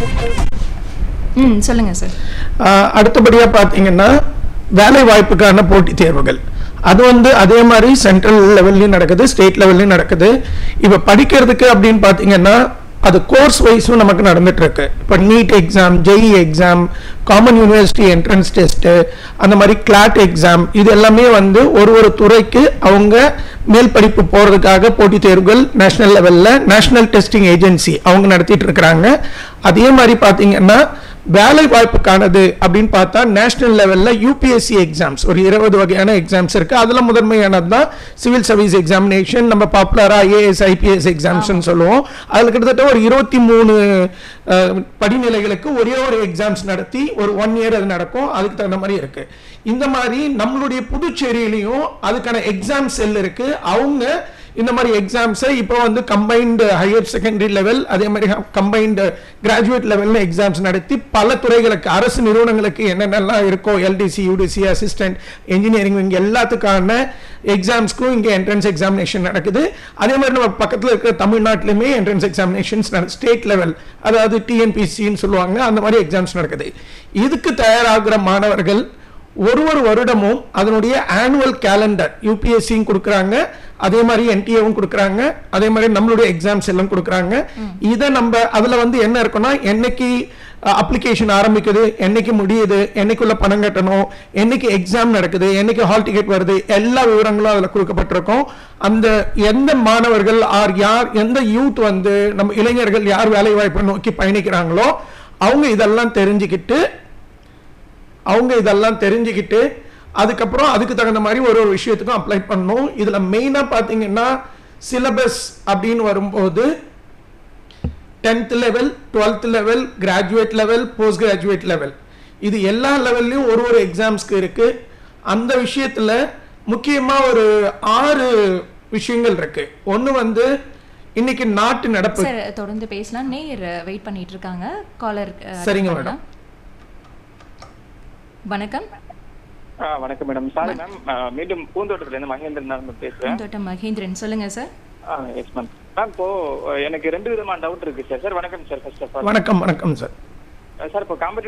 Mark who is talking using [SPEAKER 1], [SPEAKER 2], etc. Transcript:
[SPEAKER 1] ம் சொல்லுங்க சார்
[SPEAKER 2] ஆஹ் அடுத்தபடியா பார்த்தீங்கன்னா வேலை வாய்ப்புக்கான போட்டித் தேர்வுகள் அது வந்து அதே மாதிரி சென்ட்ரல் லெவல்லையும் நடக்குது ஸ்டேட் லெவல்லையும் நடக்குது இப்போ படிக்கிறதுக்கு அப்படின்னு பார்த்தீங்கன்னா அது கோர்ஸ் வைஸும் நமக்கு நடந்துட்டு இருக்கு இப்போ NEET exam JEE exam common university entrance test அந்த மாதிரி கிளாட் எக்ஸாம் இது எல்லாமே வந்து ஒரு ஒரு துறைக்கு அவங்க மேல் படிப்பு போகிறதுக்காக போட்டித் தேர்வுகள் நேஷனல் லெவலில் நேஷனல் டெஸ்டிங் ஏஜென்சி அவங்க நடத்திட்டு இருக்கிறாங்க அதே மாதிரி பார்த்தீங்கன்னா வேலை வாய்ப்புக்கானது அப்படின்னு பார்த்தா நேஷனல் லெவலில் யூபிஎஸ்சி எக்ஸாம்ஸ் ஒரு இருபது வகையான எக்ஸாம்ஸ் இருக்கு அதில் முதன்மையானது தான் சிவில் சர்வீஸ் எக்ஸாமினேஷன் நம்ம பாப்புலராக ஐஏஎஸ் ஐபிஎஸ் எக்ஸாம்ஸ்னு சொல்லுவோம் அதில் கிட்டத்தட்ட ஒரு இருபத்தி மூணு படிநிலைகளுக்கு ஒரே ஒரு எக்ஸாம்ஸ் நடத்தி ஒரு ஒன் இயர் அது நடக்கும் அதுக்கு தகுந்த மாதிரி இருக்கு இந்த மாதிரி நம்மளுடைய புதுச்சேரியிலையும் அதுக்கான எக்ஸாம் செல் இருக்கு அவங்க இந்த மாதிரி எக்ஸாம்ஸை இப்போ வந்து கம்பைன்டு ஹையர் செகண்டரி லெவல் அதே மாதிரி கம்பைன்டு கிராஜுவேட் லெவலில் எக்ஸாம்ஸ் நடத்தி பல துறைகளுக்கு அரசு நிறுவனங்களுக்கு என்னென்னலாம் இருக்கோ எல்டிசி யூடிசி அசிஸ்டன்ட் இன்ஜினியரிங் இங்கே எல்லாத்துக்கான எக்ஸாம்ஸ்க்கும் இங்கே என்ட்ரன்ஸ் எக்ஸாமினேஷன் நடக்குது அதே மாதிரி நம்ம பக்கத்தில் இருக்கிற தமிழ்நாட்டிலுமே என்ட்ரன்ஸ் எக்ஸாமினேஷன்ஸ் ஸ்டேட் லெவல் அதாவது டிஎன்பிசின்னு சொல்லுவாங்க அந்த மாதிரி எக்ஸாம்ஸ் நடக்குது இதுக்கு தயாராகிற மாணவர்கள் ஒரு ஒரு வருடமும் அதனுடைய ஆனுவல் கேலண்டர் யூபிஎஸ்சியும் கொடுக்குறாங்க அதே மாதிரி என்டிஏவும் கொடுக்குறாங்க அதே மாதிரி நம்மளுடைய எக்ஸாம்ஸ் எல்லாம் கொடுக்குறாங்க இதை நம்ம அதில் வந்து என்ன இருக்குன்னா என்னைக்கு அப்ளிகேஷன் ஆரம்பிக்குது என்னைக்கு முடியுது என்னைக்குள்ள பணம் கட்டணும் என்னைக்கு எக்ஸாம் நடக்குது என்னைக்கு ஹால் டிக்கெட் வருது எல்லா விவரங்களும் அதில் கொடுக்கப்பட்டிருக்கும் அந்த எந்த மாணவர்கள் ஆர் யார் எந்த யூத் வந்து நம்ம இளைஞர்கள் யார் வேலை வாய்ப்பை நோக்கி பயணிக்கிறாங்களோ அவங்க இதெல்லாம் தெரிஞ்சுக்கிட்டு அவங்க இதெல்லாம் தெரிஞ்சுக்கிட்டு அதுக்கப்புறம் அதுக்கு தகுந்த மாதிரி ஒரு ஒரு விஷயத்துக்கும் அப்ளை பண்ணணும் இதுல மெயினா பாத்தீங்கன்னா சிலபஸ் அப்படின்னு வரும்போது tenth level twelfth level graduate level post graduate level இது எல்லா லெவல்லையும் ஒரு ஒரு எக்ஸாம்ஸ்க்கு இருக்கு அந்த விஷயத்துல முக்கியமா ஒரு ஆறு விஷயங்கள் இருக்கு ஒன்று வந்து இன்னைக்கு நாட்டு நடப்பு
[SPEAKER 1] சார் தொடர்ந்து பேசலாம் நேர் வெயிட் பண்ணிட்டு இருக்காங்க காலர்
[SPEAKER 2] சரிங்க மேடம்.
[SPEAKER 1] வணக்கம்
[SPEAKER 3] ஆ வணக்கம் மேடம் சாரி மேம் மீண்டும் பூந்தோட்டத்துல இருந்து மகேந்திரன் மேம் பேசுறேன்
[SPEAKER 1] தோட்டம் மகேந்திரன் சொல்லுங்க சார்
[SPEAKER 3] எஸ் மேம் மேம் இப்போ அஹ், எனக்கு ரெண்டு விதமான டவுட் இருக்கு சார் சார் வணக்கம் சார் ஃபர்ஸ்ட் ஆஃப் ஆல்
[SPEAKER 2] வணக்கம் வணக்கம் சார்
[SPEAKER 3] சார் இப்போ காம்படி